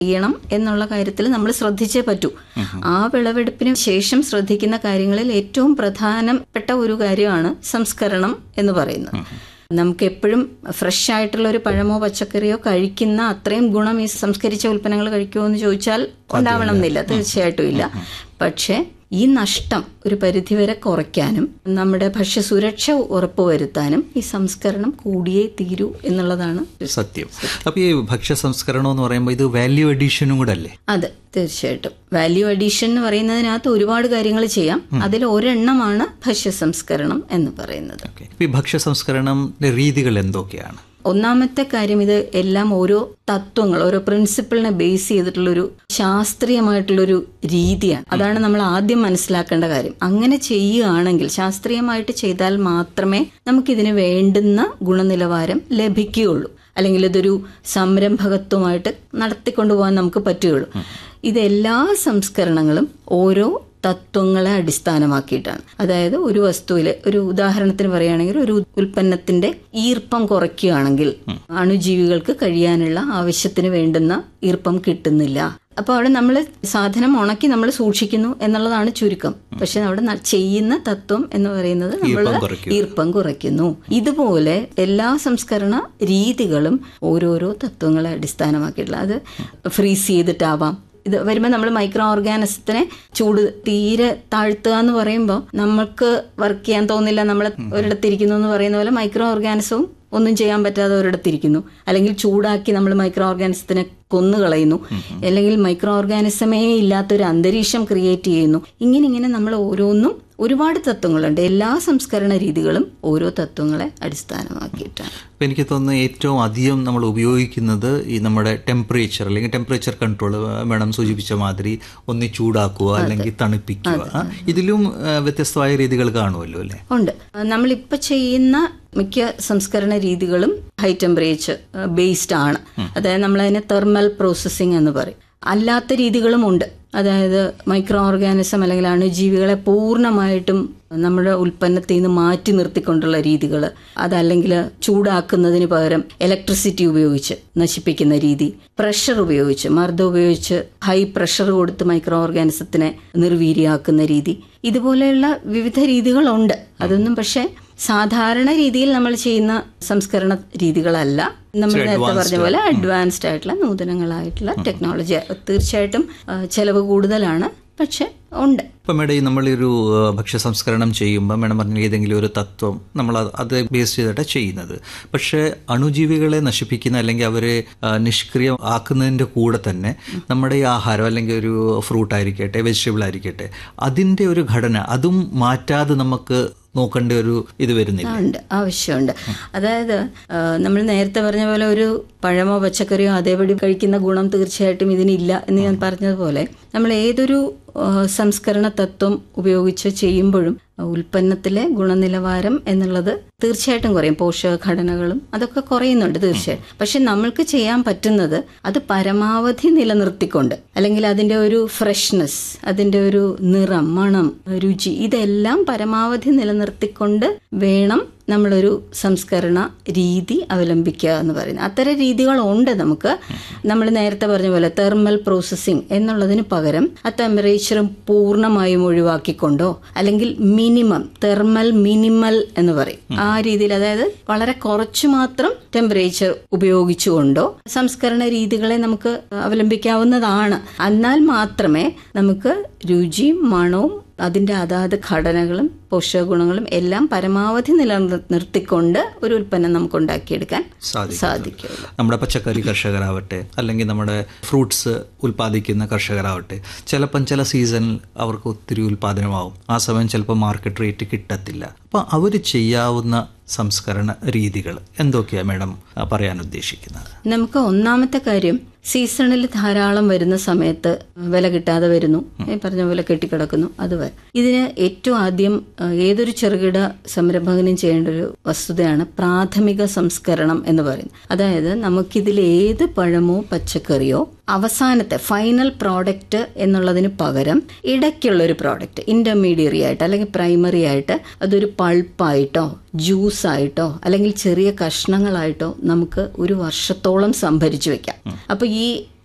ചെയ്യണം എന്നുള്ള കാര്യത്തിൽ നമ്മൾ ശ്രദ്ധിച്ചേ പറ്റൂ ആ വിളവെടുപ്പിന് ശേഷം ശ്രദ്ധിക്കുന്ന കാര്യങ്ങളിൽ ഏറ്റവും പ്രധാനപ്പെട്ട ഒരു കാര്യമാണ് സംസ്കരണം എന്ന് പറയുന്നത് നമുക്ക് എപ്പോഴും ഫ്രഷ് ആയിട്ടുള്ള ഒരു പഴമോ പച്ചക്കറിയോ കഴിക്കുന്ന അത്രയും ഗുണം ഈ സംസ്കരിച്ച ഉൽപ്പന്നങ്ങൾ കഴിക്കുമോ എന്ന് ചോദിച്ചാൽ ഉണ്ടാവണം എന്നില്ല തീർച്ചയായിട്ടും ഇല്ല പക്ഷേ ഈ നഷ്ടം ഒരു പരിധിവരെ കുറയ്ക്കാനും നമ്മുടെ ഭക്ഷ്യസുരക്ഷ ഉറപ്പുവരുത്താനും ഈ സംസ്കരണം കൂടിയേ തീരൂ എന്നുള്ളതാണ് സത്യം അപ്പൊ ഈ ഭക്ഷ്യ സംസ്കരണം എന്ന് പറയുമ്പോൾ ഇത് വാല്യൂ അഡീഷനും കൂടെ അല്ലേ അതെ തീർച്ചയായിട്ടും വാല്യൂ അഡീഷൻ എന്ന് പറയുന്നതിനകത്ത് ഒരുപാട് കാര്യങ്ങൾ ചെയ്യാം അതിൽ ഒരെണ്ണമാണ് ഭക്ഷ്യ സംസ്കരണം എന്ന് പറയുന്നത് ഓക്കെ ഈ ഭക്ഷ്യ സംസ്കരണം രീതികൾ എന്തൊക്കെയാണ് ഒന്നാമത്തെ കാര്യം ഇത് എല്ലാം ഓരോ തത്വങ്ങൾ ഓരോ പ്രിൻസിപ്പിളിനെ ബേസ് ചെയ്തിട്ടുള്ളൊരു ശാസ്ത്രീയമായിട്ടുള്ളൊരു രീതിയാണ് അതാണ് നമ്മൾ ആദ്യം മനസ്സിലാക്കേണ്ട കാര്യം അങ്ങനെ ചെയ്യുകയാണെങ്കിൽ ശാസ്ത്രീയമായിട്ട് ചെയ്താൽ മാത്രമേ നമുക്കിതിന് വേണ്ടുന്ന ഗുണനിലവാരം ലഭിക്കുകയുള്ളൂ അല്ലെങ്കിൽ ഇതൊരു സംരംഭകത്വമായിട്ട് നടത്തിക്കൊണ്ടുപോകാൻ നമുക്ക് പറ്റുകയുള്ളൂ ഇതെല്ലാ സംസ്കരണങ്ങളും ഓരോ തത്വങ്ങളെ അടിസ്ഥാനമാക്കിയിട്ടാണ് അതായത് ഒരു വസ്തുവിൽ ഒരു ഉദാഹരണത്തിന് പറയുകയാണെങ്കിൽ ഒരു ഉൽപ്പന്നത്തിന്റെ ഈർപ്പം കുറയ്ക്കുകയാണെങ്കിൽ അണുജീവികൾക്ക് കഴിയാനുള്ള ആവശ്യത്തിന് വേണ്ടുന്ന ഈർപ്പം കിട്ടുന്നില്ല അപ്പോൾ അവിടെ നമ്മൾ സാധനം ഉണക്കി നമ്മൾ സൂക്ഷിക്കുന്നു എന്നുള്ളതാണ് ചുരുക്കം പക്ഷെ അവിടെ ന- ചെയ്യുന്ന തത്വം എന്ന് പറയുന്നത് നമ്മൾ ഈർപ്പം കുറയ്ക്കുക. ഈർപ്പം കുറയ്ക്കുന്നു ഇതുപോലെ എല്ലാ സംസ്കരണ രീതികളും ഓരോരോ തത്വങ്ങളെ അടിസ്ഥാനമാക്കിയിട്ടുള്ള അത് ഫ്രീസ് ചെയ്തിട്ടാവാം ഇത് വരുമ്പോൾ നമ്മൾ മൈക്രോ ഓർഗാനിസത്തിനെ ചൂട് തീരെ താഴ്ത്തുക എന്ന് പറയുമ്പോൾ നമ്മൾക്ക് വർക്ക് ചെയ്യാൻ തോന്നില്ല നമ്മൾ ഒരിടത്തിരിക്കുന്നു എന്ന് പറയുന്ന പോലെ മൈക്രോ ഓർഗാനിസവും ഒന്നും ചെയ്യാൻ പറ്റാതെ ഒരിടത്തിരിക്കുന്നു അല്ലെങ്കിൽ ചൂടാക്കി നമ്മൾ മൈക്രോ ഓർഗാനിസത്തിനെ കൊന്നുകളയുന്നു അല്ലെങ്കിൽ മൈക്രോ ഓർഗാനിസമേ ഇല്ലാത്തൊരു അന്തരീക്ഷം ക്രിയേറ്റ് ചെയ്യുന്നു ഇങ്ങനെ ഇങ്ങനെ നമ്മൾ ഓരോന്നും ഒരുപാട് തത്വങ്ങളുണ്ട് എല്ലാ സംസ്കരണ രീതികളും ഓരോ തത്വങ്ങളെ അടിസ്ഥാനമാക്കിയിട്ടാണ് അപ്പോൾ എനിക്ക് തോന്നുന്നു ഏറ്റവും അധികം നമ്മൾ ഉപയോഗിക്കുന്നത് ഈ നമ്മുടെ ടെമ്പറേച്ചർ അല്ലെങ്കിൽ ടെമ്പറേച്ചർ കൺട്രോൾ മേഡം സൂചിപ്പിച്ച മാതിരി ഒന്ന് ചൂടാക്കുക അല്ലെങ്കിൽ തണുപ്പിക്കുക ആ, ഇതിലും ആ, വ്യത്യസ്തമായ രീതികൾ കാണുമല്ലോ അല്ലേ ഉണ്ട് നമ്മളിപ്പോൾ ചെയ്യുന്ന മിക്ക സംസ്കരണ രീതികളും ഹൈ ടെമ്പറേച്ചർ ബേസ്ഡ് ആണ് അതായത് നമ്മളതിനെ തെർമൽ പ്രോസസ്സിംഗ് എന്ന് പറയും അല്ലാത്ത രീതികളും ഉണ്ട് അതായത് മൈക്രോ ഓർഗാനിസം അല്ലെങ്കിൽ അണുജീവികളെ പൂർണ്ണമായിട്ടും നമ്മുടെ ഉൽപ്പന്നത്തിൽ നിന്ന് മാറ്റി നിർത്തിക്കൊണ്ടുള്ള രീതികൾ അതല്ലെങ്കിൽ ചൂടാക്കുന്നതിന് പകരം ഇലക്ട്രിസിറ്റി ഉപയോഗിച്ച് നശിപ്പിക്കുന്ന രീതി പ്രഷർ ഉപയോഗിച്ച് മർദ്ദം ഉപയോഗിച്ച് ഹൈ പ്രഷർ കൊടുത്ത് മൈക്രോ ഓർഗാനിസത്തിനെ നിർവീര്യമാക്കുന്ന രീതി ഇതുപോലെയുള്ള വിവിധ രീതികളുണ്ട് അതൊന്നും പക്ഷേ സാധാരണ രീതിയിൽ നമ്മൾ ചെയ്യുന്ന സംസ്കരണ രീതികളല്ല നമ്മൾ നേരത്തെ പറഞ്ഞ പോലെ അഡ്വാൻസ്ഡ് ആയിട്ടുള്ള നൂതനങ്ങളായിട്ടുള്ള ടെക്നോളജി തീർച്ചയായിട്ടും ആ, ചെലവ് കൂടുതലാണ് പക്ഷെ ഉണ്ട് ഇപ്പം മേഡം ഈ നമ്മളൊരു ആ, ഭക്ഷ്യ സംസ്കരണം ചെയ്യുമ്പോൾ മേഡം പറഞ്ഞ ഏതെങ്കിലും ഒരു തത്വം നമ്മൾ അത് അത് ബേസ് ചെയ്തിട്ടാണ് ചെയ്യുന്നത് പക്ഷേ അണുജീവികളെ നശിപ്പിക്കുന്ന അല്ലെങ്കിൽ അവരെ ആ, നിഷ്ക്രിയം ആക്കുന്നതിൻ്റെ കൂടെ തന്നെ നമ്മുടെ ഈ ആഹാരം അല്ലെങ്കിൽ ഒരു ഫ്രൂട്ട് ആയിരിക്കട്ടെ വെജിറ്റബിൾ ആയിരിക്കട്ടെ അതിൻ്റെ ഒരു ഘടന അതും മാറ്റാതെ നമുക്ക് നോക്കേണ്ട ഒരു ഇത് വരുന്നില്ല ഉണ്ട് ആവശ്യമുണ്ട് അതായത് ആ, നമ്മൾ നേരത്തെ പറഞ്ഞ പോലെ ഒരു പഴമോ പച്ചക്കറിയോ അതേപടി കഴിക്കുന്ന ഗുണം തീർച്ചയായിട്ടും ഇതിനില്ല എന്ന് ഞാൻ പറഞ്ഞതുപോലെ നമ്മൾ ഏതൊരു ആ, സംസ്കരണ തത്വം ഉപയോഗിച്ച് ചെയ്യുമ്പോഴും ആ, ഉൽപ്പന്നത്തിലെ ഗുണനിലവാരം എന്നുള്ളത് തീർച്ചയായിട്ടും കുറയും പോഷകഘടനകളും അതൊക്കെ കുറയുന്നുണ്ട് തീർച്ചയായും പക്ഷെ നമ്മൾക്ക് ചെയ്യാൻ പറ്റുന്നത് അത് പരമാവധി നിലനിർത്തിക്കൊണ്ട് അല്ലെങ്കിൽ അതിൻ്റെ ഒരു ഫ്രഷ്നെസ് അതിൻ്റെ ഒരു നിറം മണം രുചി ഇതെല്ലാം പരമാവധി നിലനിർത്തിക്കൊണ്ട് വേണം നമ്മളൊരു സംസ്കരണ രീതി അവലംബിക്കുക എന്ന് പറയുന്നത് അത്തരം രീതികളുണ്ട് നമുക്ക് നമ്മൾ നേരത്തെ പറഞ്ഞ പോലെ തെർമൽ പ്രോസസ്സിംഗ് എന്നുള്ളതിന് പകരം ആ ടെമ്പറേച്ചറും പൂർണ്ണമായും ഒഴിവാക്കിക്കൊണ്ടോ അല്ലെങ്കിൽ മിനിമം തെർമൽ മിനിമൽ എന്ന് പറയും ആ രീതിയിൽ അതായത് വളരെ കുറച്ചു മാത്രം ടെമ്പറേച്ചർ ഉപയോഗിച്ചുകൊണ്ടോ സംസ്കരണ രീതികളെ നമുക്ക് അവലംബിക്കാവുന്നതാണ് എന്നാൽ മാത്രമേ നമുക്ക് രുചിയും മണവും അതിൻ്റെ അതാത് ഘടനകളും പോഷകഗുണങ്ങളും എല്ലാം പരമാവധി നിലനിർത്തിക്കൊണ്ട് ഒരു ഉൽപ്പന്നം നമുക്ക് ഉണ്ടാക്കിയെടുക്കാൻ സാധിക്കും സാധിക്കുള്ളൂ നമ്മുടെ പച്ചക്കറി കർഷകരാവട്ടെ അല്ലെങ്കിൽ നമ്മുടെ ഫ്രൂട്ട്സ് ഉൽപ്പാദിക്കുന്ന കർഷകരാവട്ടെ ചിലപ്പം ചില സീസണിൽ അവർക്ക് ഒത്തിരി ഉൽപ്പാദനമാവും ആ സമയം ചിലപ്പോൾ മാർക്കറ്റ് റേറ്റ് കിട്ടത്തില്ല അപ്പോൾ അവർ ചെയ്യാവുന്ന സംസ്കരണ രീതികൾ എന്തൊക്കെയാണ് മാഡം ആ, പറയാൻ ഉദ്ദേശിക്കുന്നത് നമുക്ക് ഒന്നാമത്തെ കാര്യം സീസണിൽ ധാരാളം വരുന്ന സമയത്ത് വില കിട്ടാതെ വരുന്നു ഈ പറഞ്ഞ പോലെ കെട്ടിക്കിടക്കുന്നു അത് വരെ ഇതിന് ഏറ്റവും ആദ്യം ആ, ഏതൊരു ചെറുകിട സംരംഭകനും ചെയ്യേണ്ട ഒരു വസ്തുതയാണ് പ്രാഥമിക സംസ്കരണം എന്ന് പറയുന്നത് അതായത് നമുക്കിതിൽ ഏത് പഴമോ പച്ചക്കറിയോ അവസാനത്തെ ഫൈനൽ പ്രോഡക്റ്റ് എന്നുള്ളതിന് പകരം ഇടയ്ക്കുള്ള ഒരു പ്രോഡക്റ്റ് ഇന്റർമീഡിയറി ആയിട്ട് അല്ലെങ്കിൽ പ്രൈമറി ആയിട്ട് അതൊരു പൾപ്പായിട്ടോ ജ്യൂസ് ആയിട്ടോ അല്ലെങ്കിൽ ചെറിയ കഷ്ണങ്ങളായിട്ടോ നമുക്ക് ഒരു വർഷത്തോളം സംഭരിച്ചു വെക്കാം അപ്പൊ ഈ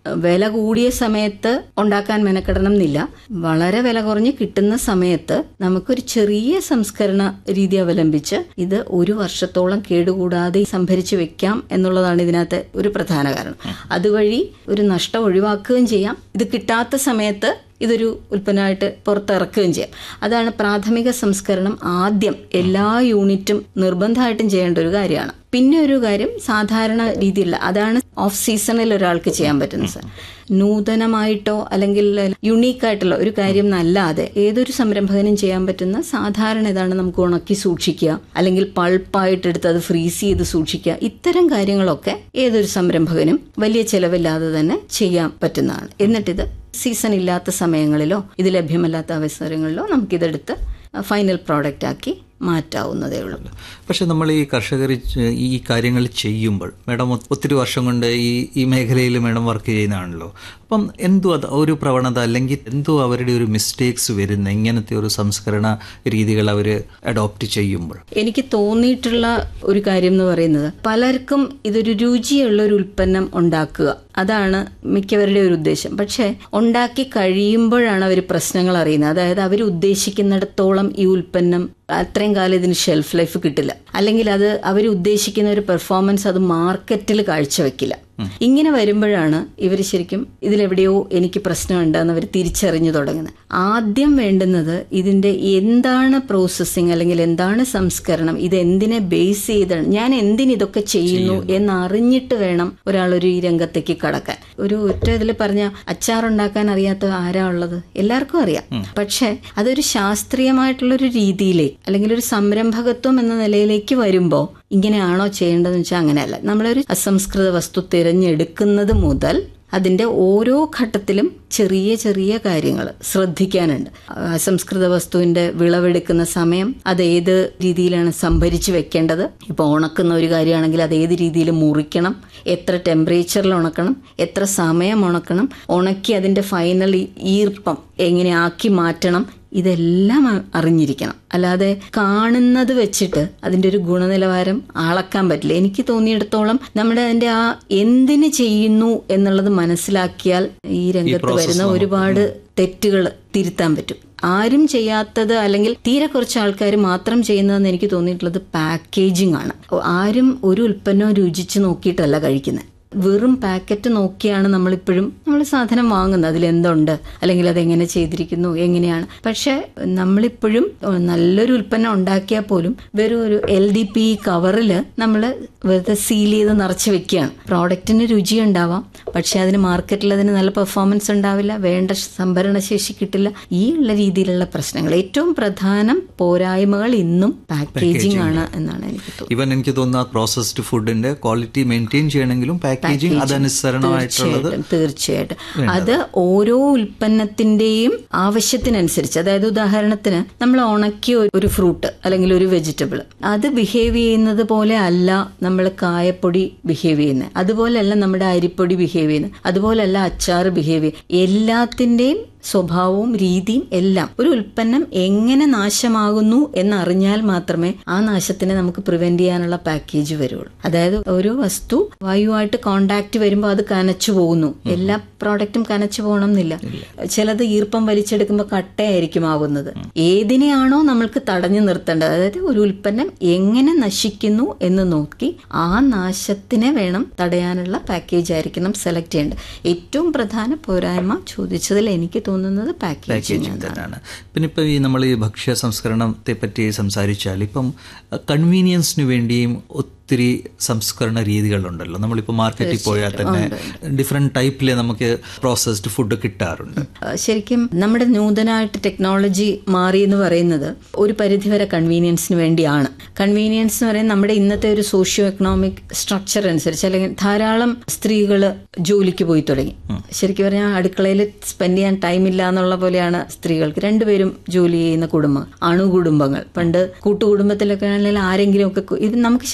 വില കൂടിയ സമയത്ത് ഉണ്ടാക്കാൻ മെനക്കെടണം എന്നില്ല വളരെ വില കുറഞ്ഞ് കിട്ടുന്ന സമയത്ത് നമുക്കൊരു ചെറിയ സംസ്കരണ രീതി അവലംബിച്ച് ഇത് ഒരു വർഷത്തോളം കേടുകൂടാതെ സംഭരിച്ചു വെക്കാം എന്നുള്ളതാണ് ഇതിനകത്ത് ഒരു പ്രധാന കാരണം അതുവഴി ഒരു നഷ്ടം ഒഴിവാക്കുകയും ചെയ്യാം ഇത് കിട്ടാത്ത സമയത്ത് ഇതൊരു ഉൽപ്പന്നമായിട്ട് പുറത്തിറക്കുകയും ചെയ്യാം അതാണ് പ്രാഥമിക സംസ്കരണം ആദ്യം എല്ലാ യൂണിറ്റും നിർബന്ധമായിട്ടും ചെയ്യേണ്ട ഒരു കാര്യമാണ് പിന്നെ ഒരു കാര്യം സാധാരണ രീതിയിലുള്ള അതാണ് ഓഫ് സീസണിൽ ഒരാൾക്ക് ചെയ്യാൻ പറ്റുന്നത് സാർ നൂതനമായിട്ടോ അല്ലെങ്കിൽ യുണീക്കായിട്ടുള്ള ഒരു കാര്യം നല്ലാതെ ഏതൊരു സംരംഭകനും ചെയ്യാൻ പറ്റുന്ന സാധാരണ ഇതാണ് നമുക്ക് ഉണക്കി സൂക്ഷിക്കുക അല്ലെങ്കിൽ പൾപ്പായിട്ട് എടുത്ത് അത് ഫ്രീസ് ചെയ്ത് സൂക്ഷിക്കുക ഇത്തരം കാര്യങ്ങളൊക്കെ ഏതൊരു സംരംഭകനും വലിയ ചെലവില്ലാതെ തന്നെ ചെയ്യാൻ പറ്റുന്നതാണ് എന്നിട്ടിത് സീസൺ ഇല്ലാത്ത സമയങ്ങളിലോ ഇത് ലഭ്യമല്ലാത്ത അവസരങ്ങളിലോ നമുക്കിതെടുത്ത് ഫൈനൽ പ്രോഡക്റ്റ് ആക്കി മാറ്റാവുന്നതേ ഉള്ളൂ പക്ഷെ നമ്മൾ ഈ കർഷകർ ചെ- ഈ കാര്യങ്ങൾ ചെയ്യുമ്പോൾ മാഡം ഒ- ഒത്തിരി വർഷം കൊണ്ട് ഈ ഈ മേഖലയിൽ മാഡം വർക്ക് ചെയ്യുന്നതാണല്ലോ അപ്പം എന്തോ അത് ഒരു പ്രവണത അല്ലെങ്കിൽ എന്തോ അവരുടെ ഒരു മിസ്റ്റേക്സ് വരുന്ന ഇങ്ങനത്തെ ഒരു സംസ്കരണ രീതികൾ അവർ അഡോപ്റ്റ് ചെയ്യുമ്പോൾ എനിക്ക് തോന്നിയിട്ടുള്ള ഒരു കാര്യം എന്ന് പറയുന്നത് പലർക്കും ഇതൊരു രുചിയുള്ള ഒരു ഉൽപ്പന്നം ഉണ്ടാക്കുക അതാണ് മിക്കവരുടെ ഒരു ഉദ്ദേശം പക്ഷേ ഉണ്ടാക്കി കഴിയുമ്പോഴാണ് അവർ പ്രശ്നങ്ങൾ അറിയുന്നത് അതായത് അവർ ഉദ്ദേശിക്കുന്നിടത്തോളം ഈ ഉൽപ്പന്നം അത്രയും കാലം ഇതിന് ഷെൽഫ് ലൈഫ് കിട്ടില്ല അല്ലെങ്കിൽ അത് അവർ ഉദ്ദേശിക്കുന്ന ഒരു പെർഫോമൻസ് അത് മാർക്കറ്റിൽ കാഴ്ചവെക്കില്ല ഇങ്ങനെ വരുമ്പോഴാണ് ഇവർ ശരിക്കും ഇതിലെവിടെയോ എനിക്ക് പ്രശ്നമുണ്ടെന്ന് അവർ തിരിച്ചറിഞ്ഞു തുടങ്ങുന്നത് ആദ്യം വേണ്ടുന്നത് ഇതിന്റെ എന്താണ് പ്രോസസ്സിങ് അല്ലെങ്കിൽ എന്താണ് സംസ്കരണം ഇത് എന്തിനെ ബേസ് ചെയ്താണ് ഞാൻ എന്തിന് ഇതൊക്കെ ചെയ്യുന്നു എന്നറിഞ്ഞിട്ട് വേണം ഒരാൾ ഒരു ഈ രംഗത്തേക്ക് കടക്കാൻ ഒരു ഒറ്റ ഇതിൽ പറഞ്ഞ അച്ചാറുണ്ടാക്കാൻ അറിയാത്ത ആരാ ഉള്ളത് എല്ലാവർക്കും അറിയാം പക്ഷെ അതൊരു ശാസ്ത്രീയമായിട്ടുള്ള ഒരു രീതിയിലേക്ക് അല്ലെങ്കിൽ ഒരു സംരംഭകത്വം എന്ന നിലയിലേക്ക് വരുമ്പോൾ ഇങ്ങനെയാണോ ചെയ്യേണ്ടതെന്ന് വെച്ചാൽ അങ്ങനെയല്ല നമ്മളൊരു അസംസ്കൃത വസ്തു തിരഞ്ഞെടുക്കുന്നത് മുതൽ അതിന്റെ ഓരോ ഘട്ടത്തിലും ചെറിയ ചെറിയ കാര്യങ്ങൾ ശ്രദ്ധിക്കാനുണ്ട് അസംസ്കൃത വസ്തുവിന്റെ വിളവെടുക്കുന്ന സമയം അത് ഏത് രീതിയിലാണ് സംഭരിച്ചു വെക്കേണ്ടത് ഇപ്പോൾ ഉണക്കുന്ന ഒരു കാര്യമാണെങ്കിൽ അത് ഏത് രീതിയിൽ മുറിക്കണം എത്ര ടെമ്പറേച്ചറിൽ ഉണക്കണം എത്ര സമയം ഉണക്കണം ഉണക്കി അതിന്റെ ഫൈനൽ ഈർപ്പം എങ്ങനെ ആക്കി മാറ്റണം ഇതെല്ലാം അ- അറിഞ്ഞിരിക്കണം അല്ലാതെ കാണുന്നത് വെച്ചിട്ട് അതിന്റെ ഒരു ഗുണനിലവാരം അളക്കാൻ പറ്റില്ല എനിക്ക് തോന്നിയിടത്തോളം നമ്മുടെ അതിന്റെ ആ എന്തിന് ചെയ്യുന്നു എന്നുള്ളത് മനസ്സിലാക്കിയാൽ ഈ രംഗത്ത് വരുന്ന ഒരുപാട് തെറ്റുകൾ തിരുത്താൻ പറ്റും ആരും ചെയ്യാത്തത് അല്ലെങ്കിൽ തീരെ കുറച്ച് ആൾക്കാർ മാത്രം ചെയ്യുന്നതെന്ന് എനിക്ക് തോന്നിയിട്ടുള്ളത് പാക്കേജിംഗ് ആണ് ആരും ഒരു ഉൽപ്പന്നം രുചിച്ച് നോക്കിയിട്ടല്ല കഴിക്കുന്നത് വെറും പാക്കറ്റ് നോക്കിയാണ് നമ്മളിപ്പോഴും നമ്മൾ സാധനം വാങ്ങുന്നത് അതിൽ എന്തുണ്ട് അല്ലെങ്കിൽ അത് എങ്ങനെ ചെയ്തിരിക്കുന്നു എങ്ങനെയാണ് പക്ഷെ നമ്മളിപ്പോഴും നല്ലൊരു ഉൽപ്പന്നം ഉണ്ടാക്കിയാൽ പോലും വെറും ഒരു എൽ ഡി പി കവറിൽ നമ്മൾ വെറുതെ സീൽ ചെയ്ത് നിറച്ച് വെക്കുകയാണ് പ്രോഡക്റ്റിന് രുചി ഉണ്ടാവാം പക്ഷെ അതിന് മാർക്കറ്റിൽ അതിന് നല്ല പെർഫോമൻസ് ഉണ്ടാവില്ല വേണ്ട സംഭരണ ശേഷി കിട്ടില്ല ഈ ഉള്ള രീതിയിലുള്ള പ്രശ്നങ്ങൾ ഏറ്റവും പ്രധാനം പോരായ്മകൾ ഇന്നും പാക്കേജിംഗ് ആണ് എന്നാണ് എനിക്ക് തോന്നുന്നത് ഇവൻ എനിക്ക് തോന്നുന്ന പ്രോസസ്ഡ് ഫുഡിന്റെ ക്വാളിറ്റി മെയിൻറ്റെയിൻ ചെയ്യണമെങ്കിലും പാക്കേജിങ് അതനുസരണമായിട്ടുള്ളത് തീർച്ചയായിട്ടും തീർച്ചയായിട്ടും അത് ഓരോ ഉൽപ്പന്നത്തിന്റെയും ആവശ്യത്തിനനുസരിച്ച് അതായത് ഉദാഹരണത്തിന് നമ്മൾ ഉണക്കിയ ഒരു ഫ്രൂട്ട് അല്ലെങ്കിൽ ഒരു വെജിറ്റബിൾ അത് ബിഹേവ് ചെയ്യുന്നത് പോലെ അല്ല നമ്മൾ കായപ്പൊടി ബിഹേവ് ചെയ്യുന്നത് അതുപോലെയല്ല നമ്മുടെ അരിപ്പൊടി ബിഹേവ് ചെയ്യുന്നത് അതുപോലെയല്ല അച്ചാർ ബിഹേവ് ചെയ്യുന്നത് എല്ലാത്തിന്റെയും സ്വഭാവവും രീതിയും എല്ലാം ഒരു ഉൽപ്പന്നം എങ്ങനെ നാശമാകുന്നു എന്നറിഞ്ഞാൽ മാത്രമേ ആ നാശത്തിനെ നമുക്ക് പ്രിവെന്റ് ചെയ്യാനുള്ള പാക്കേജ് വരുള്ളൂ അതായത് ഒരു വസ്തു വായുവായിട്ട് കോണ്ടാക്ട് വരുമ്പോൾ അത് കനച്ചു പോകുന്നു എല്ലാ പ്രോഡക്റ്റും കനച്ചു പോകണം എന്നില്ല ചിലത് ഈർപ്പം വലിച്ചെടുക്കുമ്പോൾ കട്ടയായിരിക്കും ആകുന്നത് ഏതിനെയാണോ നമ്മൾക്ക് തടഞ്ഞു നിർത്തേണ്ടത് അതായത് ഒരു ഉൽപ്പന്നം എങ്ങനെ നശിക്കുന്നു എന്ന് നോക്കി ആ നാശത്തിനെ വേണം തടയാനുള്ള പാക്കേജ് ആയിരിക്കണം സെലക്ട് ചെയ്യേണ്ടത് ഏറ്റവും പ്രധാന പോരായ്മ ചോദിച്ചതിൽ എനിക്ക് തോന്നുന്നത് പാക്കേജിംഗ് പാക്കേജിങ് തന്നെയാണ് പിന്നെ ഇപ്പം ഈ നമ്മൾ ഈ ഭക്ഷ്യ സംസ്കരണത്തെ പറ്റി സംസാരിച്ചാൽ ഇപ്പം കൺവീനിയൻസിന് വേണ്ടിയും ഒത്തിരി സംസ്കരണ രീതികളുണ്ടല്ലോ നമ്മളിപ്പോൾ മാർക്കറ്റിൽ പോയാൽ തന്നെ ഡിഫറെൻറ്റ് ടൈപ്പിൽ നമുക്ക് പ്രോസസ്ഡ് ഫുഡ് കിട്ടാറുണ്ട് അഹ് ശരിക്കും നമ്മുടെ നൂതനമായിട്ട് ടെക്നോളജി മാറി എന്ന് പറയുന്നത് ഒരു പരിധിവരെ കൺവീനിയൻസിന് വേണ്ടിയാണ് കൺവീനിയൻസ് എന്ന് പറയുന്നത് നമ്മുടെ ഇന്നത്തെ ഒരു സോഷ്യോ എക്കണോമിക് സ്ട്രക്ചർ അനുസരിച്ച് അല്ലെങ്കിൽ ധാരാളം സ്ത്രീകൾ ജോലിക്ക് പോയി തുടങ്ങി ശരിക്കും പറഞ്ഞാൽ അടുക്കളയിൽ സ്പെൻഡ് ചെയ്യാൻ ടൈം ഇല്ല എന്നുള്ള പോലെയാണ് സ്ത്രീകൾക്ക് രണ്ടുപേരും ജോലി ചെയ്യുന്ന കുടുംബം അണുകുടുംബങ്ങൾ പണ്ട് കൂട്ടുകുടുംബത്തിലൊക്കെ ആണെങ്കിൽ ആരെങ്കിലും ഒക്കെ കു- ഇത് നമുക്ക് ശരിക്കും അടുക്കള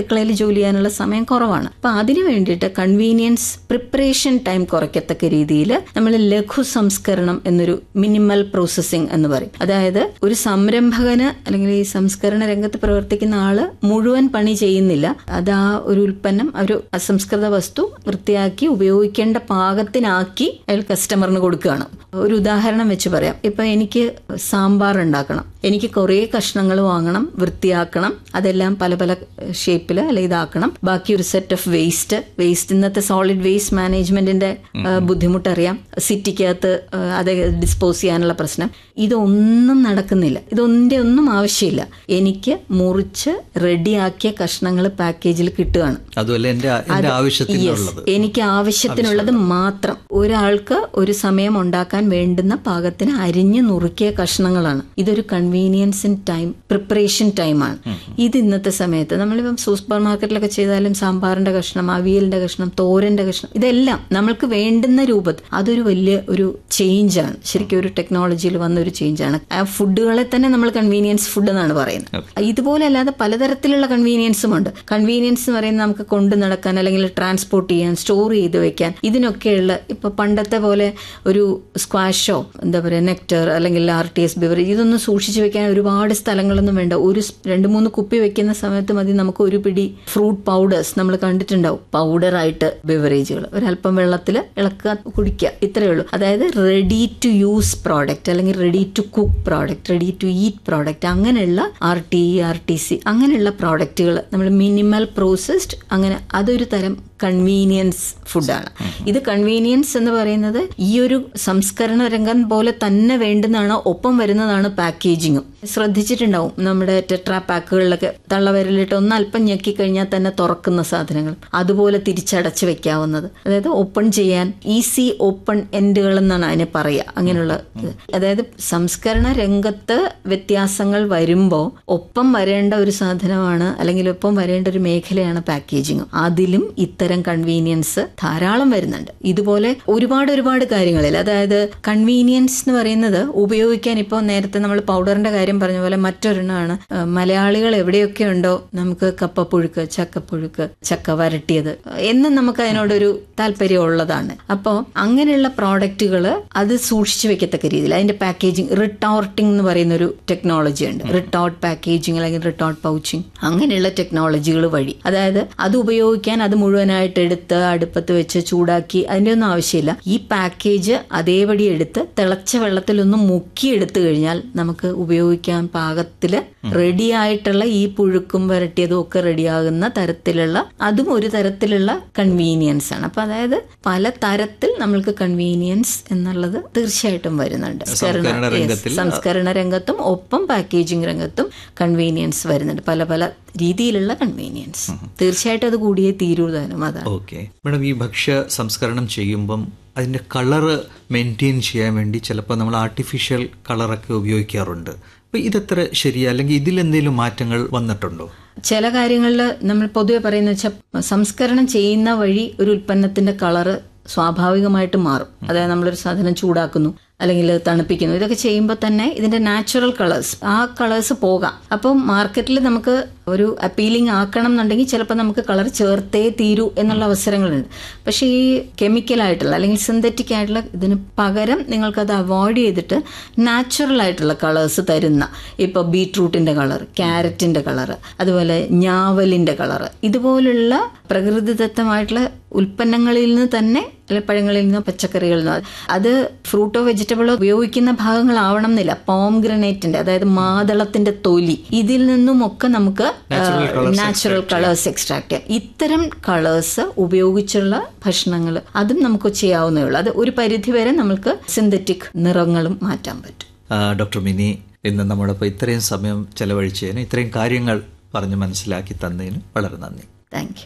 അടുക്കളയിൽ ജോലി ചെയ്യാനുള്ള സമയം കുറവാണ് അപ്പൊ അതിനു വേണ്ടിയിട്ട് കൺവീനിയൻസ് പ്രിപ്പറേഷൻ ടൈം കുറയ്ക്കത്തക്ക രീതിയിൽ നമ്മൾ ലഘു സംസ്കരണം എന്നൊരു മിനിമൽ പ്രോസസ്സിംഗ് എന്ന് പറയും അതായത് ഒരു സംരംഭകന് അല്ലെങ്കിൽ ഈ സംസ്കരണ രംഗത്ത് പ്രവർത്തിക്കുന്ന ആള് മുഴുവൻ പണി ചെയ്യുന്നില്ല അത് ആ ഒരു ഉൽപ്പന്നം ഒരു അസംസ്കൃത വസ്തു വൃത്തിയാക്കി ഉപയോഗിക്കേണ്ട പാകത്തിനാക്കി അയാൾ കസ്റ്റമറിന് കൊടുക്കുകയാണ് ഒരു ഉദാഹരണം വെച്ച് പറയാം ഇപ്പൊ എനിക്ക് സാമ്പാർ ഉണ്ടാക്കണം എനിക്ക് കുറേ കഷ്ണങ്ങൾ വാങ്ങണം വൃത്തിയാക്കണം അതെല്ലാം പല പല ഷേപ്പിൽ അല്ലെ ഇതാക്കണം ബാക്കി ഒരു സെറ്റ് ഓഫ് വേസ്റ്റ് വേസ്റ്റ് ഇന്നത്തെ സോളിഡ് വേസ്റ്റ് മാനേജ്മെന്റിന്റെ ബുദ്ധിമുട്ടറിയാം സിറ്റിക്കകത്ത് ആ, അത് ഡിസ്പോസ് ചെയ്യാനുള്ള പ്രശ്നം ഇതൊന്നും നടക്കുന്നില്ല ഇതൊന്നിന്റെ ഒന്നും ആവശ്യമില്ല എനിക്ക് മുറിച്ച് റെഡിയാക്കിയ കഷ്ണങ്ങൾ പാക്കേജിൽ കിട്ടുകയാണ് അതുമല്ല എന്റെ എന്റെ ആവശ്യത്തിനുള്ളത് എനിക്ക് ആവശ്യത്തിനുള്ളത് മാത്രം ഒരാൾക്ക് ഒരു സമയം ഉണ്ടാക്കാൻ വേണ്ടുന്ന പാകത്തിന് അരിഞ്ഞു നുറുക്കിയ കഷ്ണങ്ങളാണ് ഇതൊരു കൺവീനിയൻസ് ഇൻ ടൈം പ്രിപ്പറേഷൻ ടൈമാണ് ഇത് ഇന്നത്തെ സമയത്ത് നമ്മളിപ്പം സൂപ്പർ മാർക്കറ്റിലൊക്കെ ചെയ്താലും സാമ്പാറിന്റെ കഷ്ണം അവിയലിന്റെ കഷ്ണം തോരന്റെ കഷ്ണം ഇതെല്ലാം നമ്മൾക്ക് വേണ്ടുന്ന രൂപത്തിൽ അതൊരു വലിയ ഒരു ചേഞ്ചാണ് ശരിക്കും ഒരു ടെക്നോളജിയിൽ വന്ന ഒരു ചേഞ്ചാണ് ആ ഫുഡുകളെ തന്നെ നമ്മൾ കൺവീനിയൻസ് ഫുഡ് എന്നാണ് പറയുന്നത് ഇതുപോലെ അല്ലാതെ പലതരത്തിലുള്ള കൺവീനിയൻസും ഉണ്ട് കൺവീനിയൻസ് എന്ന് പറയുന്നത് നമുക്ക് കൊണ്ടു നടക്കാൻ അല്ലെങ്കിൽ ട്രാൻസ്പോർട്ട് ചെയ്യാൻ സ്റ്റോർ ചെയ്ത് വെക്കാൻ ഇതിനൊക്കെയുള്ള ഇപ്പൊ പണ്ടത്തെ പോലെ ഒരു സ്ക്വാഷോ എന്താ പറയുക നെക്ടർ അല്ലെങ്കിൽ ആർ ടി എസ് ബിവറേജ് ഇതൊന്നും സൂക്ഷിച്ചു വെക്കാൻ ഒരുപാട് സ്ഥലങ്ങളൊന്നും വേണ്ട ഒരു സ് രണ്ട് മൂന്ന് കുപ്പി വെക്കുന്ന സമയത്ത് മതി നമുക്ക് ഒരു പിടി ഫ്രൂട്ട് പൗഡേഴ്സ് നമ്മൾ കണ്ടിട്ടുണ്ടാവും പൗഡറായിട്ട് ബിവറേജുകൾ ഒരല്പം വെള്ളത്തിൽ ഇളക്കുക കുടിക്കുക ഇത്രയേ ഉള്ളൂ അതായത് റെഡി ടു യൂസ് പ്രോഡക്റ്റ് അല്ലെങ്കിൽ ready to cook product ready to eat product അങ്ങനെയുള്ള R T R T C അങ്ങനെയുള്ള പ്രോഡക്റ്റുകൾ നമ്മൾ മിനിമൽ പ്രോസസ്ഡ് അങ്ങനെ അതൊരു തരം കൺവീനിയൻസ് ഫുഡാണ് ഇത് കൺവീനിയൻസ് എന്ന് പറയുന്നത് ഈ ഒരു സംസ്കരണ രംഗം പോലെ തന്നെ വേണ്ടുന്നതാണ് ഒപ്പം വരുന്നതാണ് പാക്കേജിങ്ങും ശ്രദ്ധിച്ചിട്ടുണ്ടാവും നമ്മുടെ ടെട്രാ പാക്കുകളിലൊക്കെ തള്ളവിരലിട്ട് ഒന്ന് അല്പം ഞെക്കി കഴിഞ്ഞാൽ തന്നെ തുറക്കുന്ന സാധനങ്ങൾ അതുപോലെ തിരിച്ചടച്ച് വെക്കാവുന്നത് അതായത് ഓപ്പൺ ചെയ്യാൻ ഈസി ഓപ്പൺ എൻഡുകൾ എന്നാണ് അതിനെ പറയുക അങ്ങനെയുള്ള ഇത്. അതായത് സംസ്കരണ രംഗത്ത് വ്യത്യാസങ്ങൾ വരുമ്പോൾ ഒപ്പം വരേണ്ട ഒരു സാധനമാണ് അല്ലെങ്കിൽ ഒപ്പം വരേണ്ട ഒരു മേഖലയാണ് പാക്കേജിങ് അതിലും ഇത്തരം കൺവീനിയൻസ് ധാരാളം വരുന്നുണ്ട് ഇതുപോലെ ഒരുപാട് ഒരുപാട് കാര്യങ്ങളിൽ അതായത് കൺവീനിയൻസ് എന്ന് പറയുന്നത് ഉപയോഗിക്കാൻ ഇപ്പോൾ നേരത്തെ നമ്മൾ പൗഡറിന്റെ കാര്യം പറഞ്ഞ പോലെ മറ്റൊരെണ്ണമാണ് ഏഹ്, മലയാളികൾ എവിടെയൊക്കെ ഉണ്ടോ നമുക്ക് കപ്പപ്പുഴുക്ക് ചക്കപ്പുഴുക്ക് ചക്ക വരട്ടിയത് എന്നും നമുക്ക് അതിനോടൊരു താല്പര്യം ഉള്ളതാണ് അപ്പോൾ അങ്ങനെയുള്ള പ്രോഡക്റ്റുകൾ അത് സൂക്ഷിച്ചു വെക്കത്തക്ക രീതിയിൽ അതിന്റെ പാക്കേജിങ് റിട്ടോർട്ടിംഗ് എന്ന് പറയുന്ന ഒരു ടെക്നോളജി ഉണ്ട് റിട്ടോർട്ട് പാക്കേജിങ് അല്ലെങ്കിൽ റിട്ടോർട്ട് പൗച്ചിങ് അങ്ങനെയുള്ള ടെക്നോളജികൾ വഴി അതായത് അത് ഉപയോഗിക്കാൻ അത് മുഴുവനായിട്ട് എടുത്ത് അടുപ്പത്ത് വെച്ച് ചൂടാക്കി അതിന്റെ ഒന്നും ആവശ്യമില്ല ഈ പാക്കേജ് അതേപടി എടുത്ത് തിളച്ച വെള്ളത്തിൽ ഒന്ന് മുക്കി എടുത്തു കഴിഞ്ഞാൽ നമുക്ക് ഉപയോഗിക്കാൻ പാകത്തില് റെഡി ആയിട്ടുള്ള ഈ പുഴുക്കും വരട്ടിയതും ഒക്കെ റെഡിയാകുന്ന തരത്തിലുള്ള അതും ഒരു തരത്തിലുള്ള കൺവീനിയൻസ് ആണ് അപ്പൊ അതായത് പല തരത്തിൽ നമ്മൾക്ക് കൺവീനിയൻസ് എന്നുള്ളത് തീർച്ചയായിട്ടും വരുന്നുണ്ട് സംസ്കരണ Yes, രംഗത്തിൽ സംസ്കരണ രംഗത്തും ഒപ്പം പാക്കേജിംഗ് രംഗത്തും കൺവീനിയൻസ് വരുന്നുണ്ട് പല പല രീതിയിലുള്ള കൺവീനിയൻസ് തീർച്ചയായിട്ടും അത് കൂടിയേ തീരൂ താനും അതാണ് ഓക്കെ മാഡം ഈ ഭക്ഷ്യ സംസ്കരണം ചെയ്യുമ്പം അതിന്റെ കളറ് മെയിൻറ്റെയിൻ ചെയ്യാൻ വേണ്ടി ചിലപ്പോൾ നമ്മൾ ആർട്ടിഫിഷ്യൽ കളറൊക്കെ ഉപയോഗിക്കാറുണ്ട് അപ്പോൾ ഇതെത്ര ശരിയാ അല്ലെങ്കിൽ ഇതിൽ എന്തെങ്കിലും മാറ്റങ്ങൾ വന്നിട്ടുണ്ടോ ചില കാര്യങ്ങളിൽ നമ്മൾ പൊതുവെ പറയുന്ന വെച്ചാൽ സംസ്കരണം ചെയ്യുന്ന വഴി ഒരു ഉൽപ്പന്നത്തിന്റെ കളറ് സ്വാഭാവികമായിട്ട് മാറും അതായത് നമ്മളൊരു സാധനം ചൂടാക്കുന്നു അല്ലെങ്കിൽ തണുപ്പിക്കുന്നു ഇതൊക്കെ ചെയ്യുമ്പോൾ തന്നെ ഇതിന്റെ നാച്ചുറൽ കളേഴ്സ് ആ കളേഴ്സ് പോകാം അപ്പം മാർക്കറ്റിൽ നമുക്ക് ഒരു അപ്പീലിംഗ് ആക്കണം എന്നുണ്ടെങ്കിൽ ചിലപ്പോൾ നമുക്ക് കളർ ചേർത്തേ തീരൂ എന്നുള്ള അവസരങ്ങളുണ്ട് പക്ഷേ ഈ കെമിക്കൽ ആയിട്ടുള്ള അല്ലെങ്കിൽ സിന്തറ്റിക് ആയിട്ടുള്ള ഇതിന് പകരം നിങ്ങൾക്കത് അവോയ്ഡ് ചെയ്തിട്ട് നാച്ചുറൽ ആയിട്ടുള്ള കളേഴ്സ് തരുന്ന ഇപ്പോൾ ബീട്രൂട്ടിന്റെ കളർ ക്യാരറ്റിന്റെ കളർ അതുപോലെ ഞാവലിന്റെ കളർ ഇതുപോലുള്ള പ്രകൃതിദത്തമായിട്ടുള്ള ഉൽപ്പന്നങ്ങളിൽ നിന്ന് തന്നെ അല്ലെ പഴങ്ങളിൽ നിന്നോ പച്ചക്കറികളിൽ നിന്നോ അത് ഫ്രൂട്ടോ വെജിറ്റബിളോ ഉപയോഗിക്കുന്ന ഭാഗങ്ങളാവണം എന്നില്ല പോം ഗ്രനേറ്റിന്റെ അതായത് മാതളത്തിന്റെ തൊലി ഇതിൽ നിന്നുമൊക്കെ നമുക്ക് നാച്ചുറൽ കളേഴ്സ് എക്സ്ട്രാക്ട് ചെയ്യാം ഇത്തരം കളേഴ്സ് ഉപയോഗിച്ചുള്ള ഭക്ഷണങ്ങൾ അതും നമുക്ക് ചെയ്യാവുന്നേ ഉള്ളൂ അത് ഒരു പരിധിവരെ നമുക്ക് സിന്തറ്റിക് നിറങ്ങളും മാറ്റാൻ പറ്റും ആ, ഡോക്ടർ മിനി ഇന്ന് നമ്മോടൊപ്പം ഇത്രയും സമയം ചെലവഴിച്ചതിന് ഇത്രയും കാര്യങ്ങൾ പറഞ്ഞ് മനസ്സിലാക്കി തന്നതിന് വളരെ നന്ദി താങ്ക് യു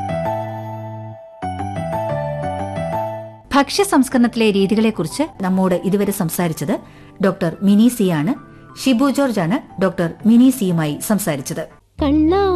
ഭക്ഷ്യ സംസ്കരണത്തിലെ രീതികളെക്കുറിച്ച് നമ്മോട് ഇതുവരെ സംസാരിച്ചത് ഡോക്ടർ മിനി സി ആണ് ഷിബു ജോർജ് ആണ് ഡോക്ടർ മിനി സിയുമായി സംസാരിച്ചത് കണ്ണാ